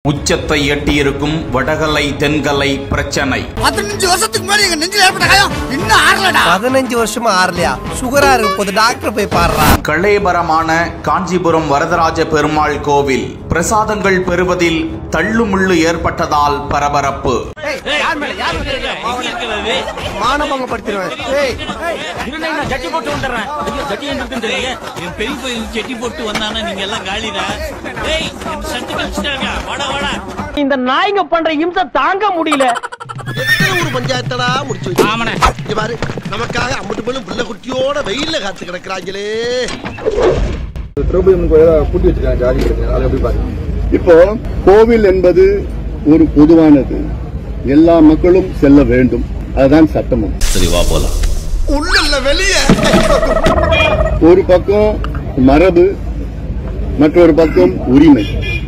உச்சத்தை எட்டியிருக்கும் வடகலை தென்கலை பிரச்சனை பதினஞ்சு வருஷத்துக்கு முன்னாடி எங்க நெஞ்சில் ஏற்பட்ட காயம் இன்னும் ஆறலடா பதினஞ்சு வருஷமா ஆறலையா சுகரா இருக்க போது டாக்டர் போய் பாடுறா களேபரமான காஞ்சிபுரம் வரதராஜ பெருமாள் கோவில் பிரசாதங்கள் பெறுவதில் தள்ளுமுள்ளு ஏற்பட்டதால் பரபரப்பு மானபங்கப்படுத்திடுவேன் ஏய் ஜட்டி போட்டு வந்துடுறேன் ஐயோ ஜட்டி எங்க இருக்குன்னு தெரியல என் பெரிய பையன் ஜட்டி போட்டு வந்தானா நீங்க எல்லாம் காலிடா டேய் என் சட்டி கழிச்சிட்டாங்க வாடா வாடா இந்த நாய்ங்க பண்ற இம்சை தாங்க முடியல எத்தனை ஊர் பஞ்சாயத்தடா முடிச்சு வச்சு ஆமாண்ணே இங்க பாரு நமக்காக அம்பட்டு பேரும் புள்ள குட்டியோட வெயில்ல காத்து கிடக்குறாங்களே திரௌபதி கோயில பூட்டி வச்சிருக்காங்க ஜாதி கிடையாது அதை எப்படி பாருங்க இப்போ கோவில் என்பது ஒரு பொதுவானது எல்லா மக்களும் செல்ல வேண்டும் அதுதான் சட்டமும் சரி வா போலாம் உள்ள இல்ல வெளியே ஒரு பக்கம் மரபு மற்றொரு பக்கம் உரிமை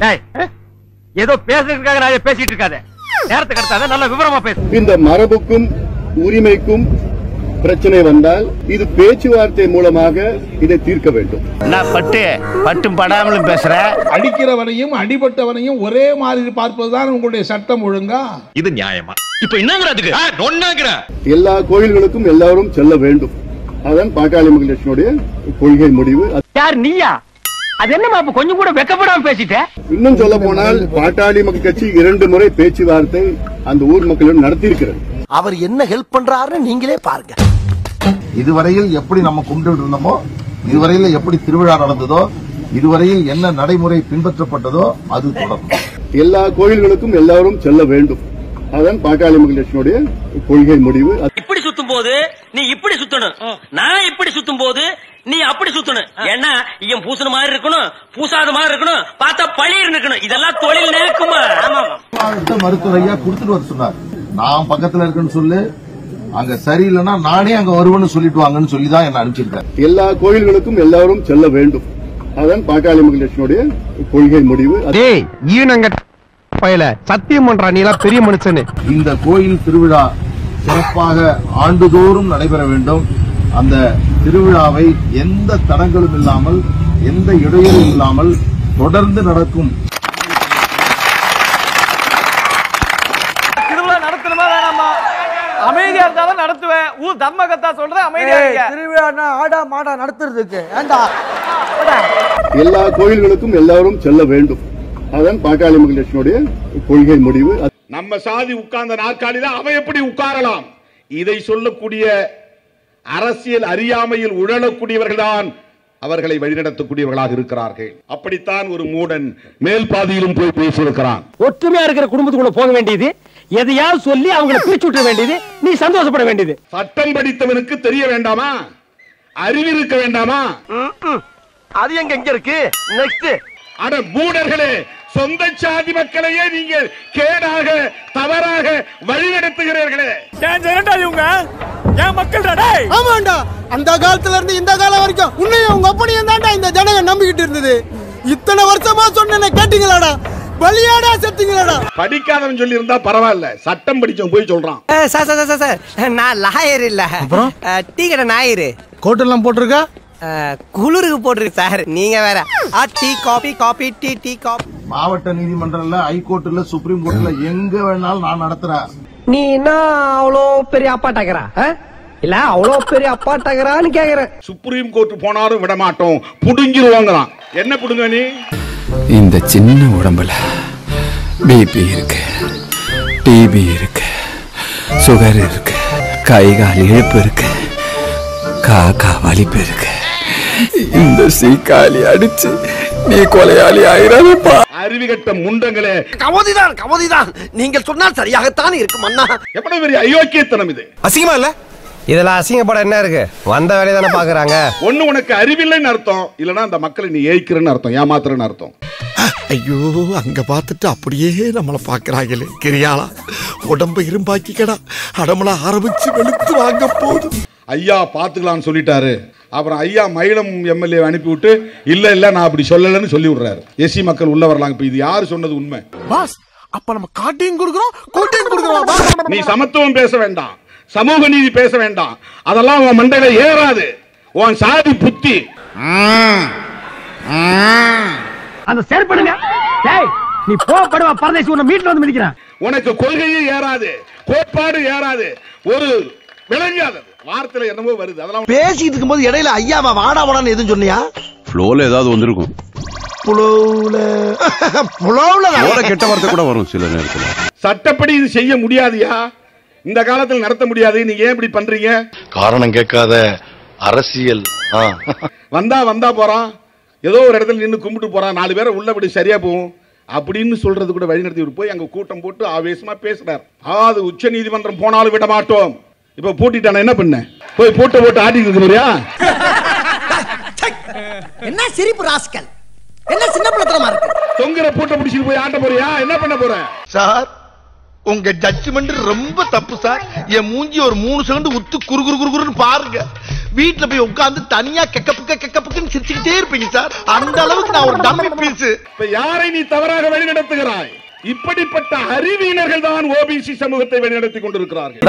ஏதோ பேசுறதுக்காக நான் பேசிட்டு இருக்காத நேரத்தை கடத்தாத நல்ல விவரமா பேசு இந்த மரபுக்கும் உரிமைக்கும் பிரச்சனை வந்தால் இது பேச்சுவார்த்தை மூலமாக இதை தீர்க்க வேண்டும் நான் பட்டு பட்டும் படாமலும் பேசுற அடிக்கிறவனையும் அடிபட்டவனையும் ஒரே மாதிரி பார்ப்பதுதான் உங்களுடைய சட்டம் ஒழுங்கா இது நியாயமா இப்ப என்னங்கிறதுக்கு நொன்னாங்கிற எல்லா கோயில்களுக்கும் எல்லாரும் செல்ல வேண்டும் அதுதான் பாட்டாளி மகிழ்ச்சியினுடைய கொள்கை முடிவு யார் நீயா அது என்னமா இப்ப கொஞ்சம் கூட வெக்கப்படாம பேசிட்ட இன்னும் சொல்ல போனால் பாட்டாளி மக்கள் கட்சி இரண்டு முறை பேச்சுவார்த்தை அந்த ஊர் மக்களிடம் நடத்தியிருக்கிறது அவர் என்ன ஹெல்ப் பண்றாருன்னு நீங்களே பாருங்க இதுவரையில் எப்படி நம்ம கும்பிட்டு இருந்தோமோ இதுவரையில் எப்படி திருவிழா நடந்ததோ இதுவரையில் என்ன நடைமுறை பின்பற்றப்பட்டதோ அது தொடரும் எல்லா கோயில்களுக்கும் எல்லாரும் செல்ல வேண்டும் அதுதான் பாட்டாளி மகிழ்ச்சியினுடைய கொள்கை முடிவு இப்படி சுத்தும் போது நீ இப்படி சுத்தணும் நான் இப்படி சுத்தும் போது நீ அப்படி சுத்தணும் ஏன்னா இவன் பூசண மாதிரி இருக்கணும் பூசாத மாதிரி இருக்கணும் பார்த்தா பழிர் இருக்கணும் இதெல்லாம் தொழில் நேக்குமா ஆமா மாவட்ட மருத்துவர் ஐயா கொடுத்துட்டு வர சொன்னார் நான் பக்கத்துல இருக்குன்னு சொல்லு அங்க சரியில்லைன்னா நானே அங்க வருவேன்னு சொல்லிட்டு வாங்கன்னு சொல்லி தான் என்ன அனுப்பிச்சிருக்காரு எல்லா கோயில்களுக்கும் எல்லாரும் செல்ல வேண்டும் அதுதான் பாட்டாளி மகிழ்ச்சியினுடைய கொள்கை முடிவு டேய் ஈனங்க பயல சத்தியம் பண்றா நீ எல்லாம் பெரிய மனுஷனு இந்த கோயில் திருவிழா சிறப்பாக ஆண்டுதோறும் நடைபெற வேண்டும் அந்த திருவிழாவை எந்த தடங்களும் இல்லாமல் எந்த இடையூறும் இல்லாமல் தொடர்ந்து நடக்கும் திருவிழா நடத்தணுமா வேணாமா அமைதியா இருந்தாலும் நடத்துவேன் ஊர் தம்ம கத்தா சொல்றேன் அமைதியா இருங்க திருவிழா ஆடா மாடா நடத்துறதுக்கு ஏண்டா எல்லா கோயில்களுக்கும் எல்லாரும் செல்ல வேண்டும் அதுதான் பாட்டாளி மகிழ்ச்சியினுடைய கொள்கை முடிவு நம்ம சாதி உட்கார்ந்த நாற்காலியில அவன் எப்படி உட்காரலாம் இதை சொல்லக்கூடிய அரசியல் அறியாமையில் உழலக்கூடியவர்கள் தான் அவர்களை வழிநடத்தக்கூடியவர்களாக இருக்கிறார்கள் அப்படித்தான் ஒரு மூடன் மேல் பாதியிலும் போய் பேசியிருக்கிறான் ஒற்றுமையா இருக்கிற குடும்பத்துக்குள்ள போக வேண்டியது எதையாவது சொல்லி அவங்களை பிரிச்சு விட்ட வேண்டியது நீ சந்தோஷப்பட வேண்டியது சட்டம் படித்தவனுக்கு தெரிய வேண்டாமா அறிவு இருக்க வேண்டாமா அது எங்க எங்க இருக்கு நெக்ஸ்ட் அட மூடர்களே சொந்த சாதி மக்களையே நீங்கள் கேடாக தவறாக வழிநடத்துகிறீர்களே இவங்க என் மக்கள் டேய் ஆமாண்டா அந்த காலத்துல இருந்து இந்த காலம் வரைக்கும் உன்னையும் உங்க அப்பனையும் தாண்டா இந்த ஜனங்க நம்பிக்கிட்டு இருந்தது இத்தனை வருஷமா சொன்ன கேட்டீங்களாடா பலியாடா செத்தீங்களாடா படிக்காதவன் சொல்லி இருந்தா பரவாயில்ல சட்டம் படிச்சவன் போய் சொல்றான் சார் சார் சார் சார் நான் லாயர் இல்ல டீ கடை ஞாயிறு கோட்டெல்லாம் போட்டிருக்கா குளிருக்கு போட்டிருக்கு சார் நீங்க வேற ஆ tea coffee coffee tea tea coffee மாவட்ட நீதிமன்றம்ல ஹைகோர்ட்ல சுப்ரீம் கோர்ட்ல எங்க வேணாலும் நான் நடத்துறேன் நீ என்ன அவ்வளோ பெரிய அப்பாட்டாக்கிறா இல்ல அவ்வளோ பெரிய அப்பாட்டாக்கிறான்னு கேக்குறேன் சுப்ரீம் கோர்ட் போனாலும் விட மாட்டோம் புடுங்கிருவாங்களாம் என்ன புடுங்க நீ இந்த சின்ன உடம்புல பிபி இருக்கு டிபி இருக்கு சுகர் இருக்கு கை கால் இழுப்பு இருக்கு காக்கா வலிப்பு இருக்கு இந்த சீக்காளி அடிச்சு நீ கொலையாளி ஆயிராதப்பா அறிவிகட்ட முண்டங்களே கமதிதான் கமதிதான் நீங்கள் சொன்னால் சரியாகத்தான் இருக்கும் அண்ணா எவ்வளவு பெரிய அயோக்கியத்தனம் இது அசிங்கமா இல்ல இதெல்லாம் அசிங்கப்பட என்ன இருக்கு வந்த வேலையை தானே பாக்குறாங்க ஒண்ணு உனக்கு அறிவில்லைன்னு அர்த்தம் இல்லனா அந்த மக்களை நீ ஏய்க்கிறன்னு அர்த்தம் ஏமாத்துறன்னு அர்த்தம் ஐயோ அங்க பார்த்துட்டு அப்படியே நம்மளை பாக்குறாங்களே கிரியாளா உடம்ப இரும்பாக்கிக்கடா அடமள ஆரம்பிச்சு வெளுத்து வாங்க போகுது ஐயா பாத்துக்கலாம்னு சொல்லிட்டாரு அப்புறம் ஐயா மயிலம் எம்எல்ஏ அனுப்பி விட்டு இல்ல இல்ல நான் அப்படி சொல்லலைன்னு சொல்லி விடுறாரு எஸ்சி மக்கள் உள்ள வரலாம் இப்ப இது யாரு சொன்னது உண்மை பாஸ் அப்ப நம்ம காட்டையும் கொடுக்குறோம் கோட்டையும் கொடுக்குறோம் நீ சமத்துவம் பேச வேண்டாம் சமூக நீதி பேச வேண்டாம் அதெல்லாம் உன் மண்டையில ஏறாது உன் சாதி புத்தி அந்த செயற்படுங்க டேய் நீ போ படுவா பரதேசி உன்னை வீட்டுல வந்து மிதிக்கிறான் உனக்கு கொள்கையும் ஏறாது கோட்பாடு ஏறாது ஒரு விளங்காதது வார்த்தையில என்னமோ வருது அதெல்லாம் பேசிட்டு இருக்கும்போது இடையில ஐயாவா வாடா வாடான்னு எதுவும் சொன்னியா ஃப்ளோல ஏதாவது வந்திருக்கும் புலவுல புலவுல ஃப்ளோல கெட்ட வார்த்தை கூட வரும் சில நேரத்துல சட்டப்படி இது செய்ய முடியாதுயா இந்த காலத்தில் நடத்த முடியாது நீங்க ஏன் இப்படி பண்றீங்க காரணம் கேட்காத அரசியல் வந்தா வந்தா போறான் ஏதோ ஒரு இடத்துல நின்று கும்பிட்டு போறான் நாலு பேரை உள்ள விடு சரியா போகும் அப்படின்னு சொல்றது கூட வழிநடத்தி விட்டு போய் அங்க கூட்டம் போட்டு ஆவேசமா பேசுறார் அது உச்ச நீதிமன்றம் போனாலும் விட மாட்டோம் இப்ப பூட்டிட்டான என்ன பண்ண போய் போட்டு போட்டு ஆட்டிட்டு இருக்க முடியா என்ன சிரிப்பு ராஸ்கல் என்ன சின்ன பிள்ளைத்தனமா இருக்கு தொங்குற பூட்டை பிடிச்சிட்டு போய் ஆட்ட போறியா என்ன பண்ண போற சார் உங்க ஜட்ஜ்மெண்ட் ரொம்ப தப்பு சார் என் மூஞ்சி ஒரு மூணு செகண்ட் உத்து குறு குறு குறு குறுன்னு பாருங்க வீட்டுல போய் உட்கார்ந்து தனியா கெக்க புக்க கெக்க புக்கன்னு சிரிச்சுக்கிட்டே இருப்பீங்க சார் அந்த அளவுக்கு நான் ஒரு டம்மி பீஸ் இப்ப யாரை நீ தவறாக வழிநடத்துகிறாய் இப்படிப்பட்ட அறிவியினர்கள் தான் ஓபிசி சமூகத்தை வழிநடத்தி கொண்டிருக்கிறார்கள்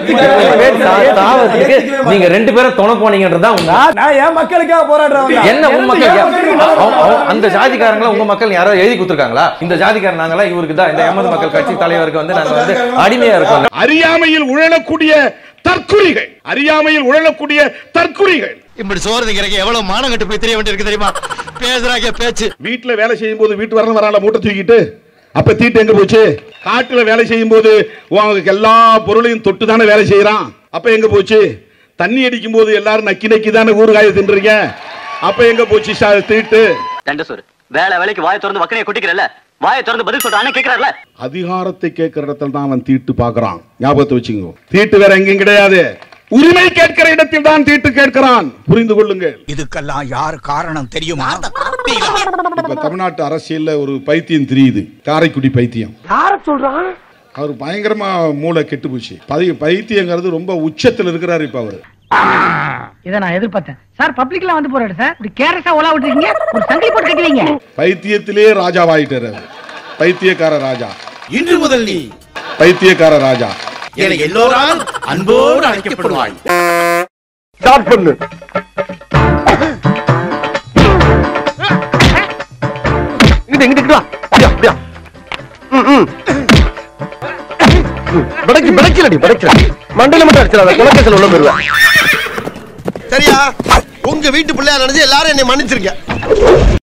நீங்க ரெண்டு பேரும் துணை போனீங்கன்றதா உங்க நான் என் மக்களுக்காக போராடுறேன் என்ன உங்க மக்கள் அவ- அவ- அந்த ஜாதிக்காரங்கள உங்க மக்கள் யாரோ எழுதி கொடுத்துருக்காங்களா இந்த ஜாதிக்காரன் நாங்களா இவருக்கு தான் இந்த எமது மக்கள் கட்சி தலைவருக்கு வந்து நாங்க வந்து அடிமையா இருக்கோம் அறியாமையில் உழலக்கூடிய தற்குறிகள் அறியாமையில் உழலக்கூடிய தற்குறிகள் இப்படி சோறு திங்கிறக்கு எவ்வளவு மானம் கட்டு போய் தெரிய வேண்டியிருக்கு தெரியுமா பேசுறாங்க பேச்சு வீட்டுல வேலை செய்யும் போது வீட்டு வரணும் வரால மூட்டை தூக்கிட்டு அப்ப தீட்டு எங்க போச்சு காட்டுல வேலை செய்யும் போது உங்களுக்கு எல்லா பொருளையும் தொட்டு தானே வேலை செய்யறான் அப்ப எங்க போச்சு தண்ணி அடிக்கும் போது எல்லாரும் நக்கி நக்கி தானே ஊறுகாய தின்றீங்க அப்ப எங்க போச்சு சா- தீட்டு தண்ட சோறு வேலை வேலைக்கு வாயை திறந்து வக்கனையை கொட்டிக்கிறல்ல வாயை திறந்து பதில் சொல்றானே கேக்குறாருல அதிகாரத்தை கேட்கிற இடத்துல தான் அவன் தீட்டு பார்க்கறான் ஞாபகத்தை வச்சுக்கோ தீட்டு வேற எங்கேயும் கிடையாது உரிமை கேட்கிற இடத்தில் தான் தீட்டு கேட்கிறான் புரிந்து கொள்ளுங்கள் இதுக்கெல்லாம் யாரு காரணம் தெரியுமா இப்ப தமிழ்நாட்டு அரசியல்ல ஒரு பைத்தியம் தெரியுது காரைக்குடி பைத்தியம் யார சொல்றான் அவர் பயங்கரமா மூளை கெட்டு போச்சு பதி- பைத்தியங்கிறது ரொம்ப உச்சத்துல இருக்கிறாரு இப்ப அவரு இத நான் எதிர்பார்த்தேன் சார் பப்ளிக்ல வந்து போறாரு சார் இப்படி கேரஸா உலா விட்டுருக்கீங்க ஒரு சங்கிலி போட்டு கட்டுவீங்க பைத்தியத்திலே ராஜாவாயிட்டாரு அவர். பைத்தியக்கார ராஜா இன்று முதல் நீ பைத்தியக்கார ராஜா என எல்லோரால் அன்போடு அழைக்கப்படுவாய் ஸ்டார்ட் பண்ணு இங்கிட்டு இங்கிட்டு வா அப்படியா அப்படியா ம், ம். படைக்கு படைக்கலடி படைக்கல மண்டையில மட்டும் அடிச்சிடாத குலக்கேசல் உள்ள போயிருவேன் சரியா உங்க வீட்டு பிள்ளையா நினைச்சு எல்லாரும் என்னை மன்னிச்சிருங்க